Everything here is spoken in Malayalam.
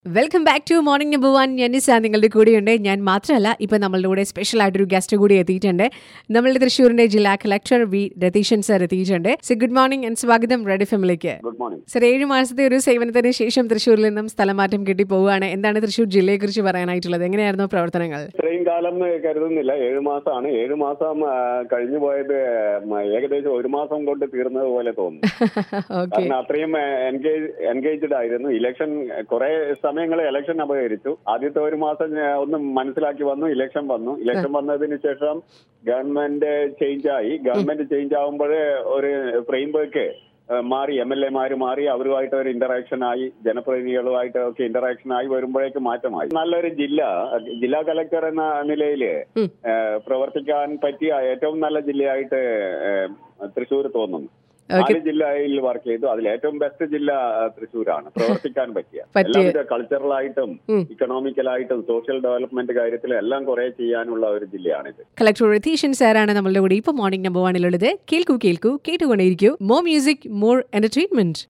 Welcome back to morning number one ഞാൻ നിസ നിങ്ങളുടെ കൂടെയുണ്ട് ഞാൻ മാത്രമല്ല ഇപ്പൊ നമ്മളുടെ കൂടെ സ്പെഷ്യൽ ആയിട്ടൊരു ഗസ്റ്റ് കൂടി എത്തിയിട്ടുണ്ട് നമ്മളുടെ തൃശ്ശൂരിന്റെ ജില്ലാ കളക്ടർ വി രതീശൻ സർ എത്തിയിട്ടുണ്ട് സോ ഗുഡ് മോർണിംഗ് ആൻഡ് സ്വാഗതം റെഡ് എഫിലേക്ക് ഗുഡ് മോർണിംഗ് സർ ഏഴ് മാസത്തെ ഒരു സേവനത്തിന് ശേഷം തൃശ്ശൂരിൽ നിന്നും സ്ഥലമാറ്റം കിട്ടി പോവുകയാണ് എന്താണ് തൃശ്ശൂർ ജില്ലയെ കുറിച്ച് പറയാനായിട്ടുള്ളത് എങ്ങനെയായിരുന്നു പ്രവർത്തനങ്ങൾ ഇത്രയും കാലം എന്ന് കരുതുന്നില്ല ഏഴു മാസമാണ് ഏഴു മാസം ആ, കഴിഞ്ഞു പോയത് ഉം, ഏകദേശം ഒരു മാസം കൊണ്ട് തീർന്നത് പോലെ തോന്നുന്നു ഓക്കെ കാരണം അത്രയും എൻഗേജ് എൻഗേജ്ഡ് ആയിരുന്നു ഇലക്ഷൻ കുറെ സമയങ്ങൾ ഇലക്ഷൻ അപകരിച്ചു ആദ്യത്തെ ഒരു മാസം ഞാൻ ഒന്ന് മനസ്സിലാക്കി വന്നു ഇലക്ഷൻ വന്നു ഇലക്ഷൻ വന്നതിന് ശേഷം ഗവൺമെന്റ് ചേഞ്ച് ആയി ഗവൺമെന്റ് ചേഞ്ച് ആകുമ്പോൾ ഒരു ഫ്രെയിം വർക്ക് മാറി എം എൽ എമാര് മാറി അവരുമായിട്ട് ഒരു ഇന്ററാക്ഷൻ ആയി ജനപ്രതിനിധികളുമായിട്ട് ഒക്കെ ഇന്ററാക്ഷൻ ആയി വരുമ്പോഴേക്ക് മാറ്റമായി നല്ലൊരു ജില്ല ജില്ലാ കലക്ടർ എന്ന നിലയിൽ ഉം. പ്രവർത്തിക്കാൻ പറ്റിയ ഏറ്റവും നല്ല ജില്ലയായിട്ട് തൃശ്ശൂർ തോന്നുന്നു ഓക്കെ നാല് ജില്ലയിൽ വർക്ക് ചെയ്തു അതിൽ ഏറ്റവും ബെസ്റ്റ് ജില്ല ആ, തൃശ്ശൂരാണ് പ്രവർത്തിക്കാൻ പറ്റിയ പറ്റിയ. എല്ലാവിധ കൾച്ചറലായിട്ടും ഉം. ഇക്കണോമിക്കലായിട്ടും സോഷ്യൽ ഡെവലപ്മെന്റ് കാര്യത്തിലും എല്ലാം കുറെ ചെയ്യാനുള്ള ഒരു ജില്ലയാണിത് കളക്ടർ രതീശൻ സാറാണ് നമ്മളുടെ കൂടെ ഇപ്പൊ മോർണിംഗ് നമ്പർ വണ്ണിലുള്ളത് കേൾക്കൂ കേൾക്കൂ കേട്ടുകൊണ്ടേയിരിക്കൂ മോർ മ്യൂസിക് മോർ എന്റർടൈൻമെന്റ്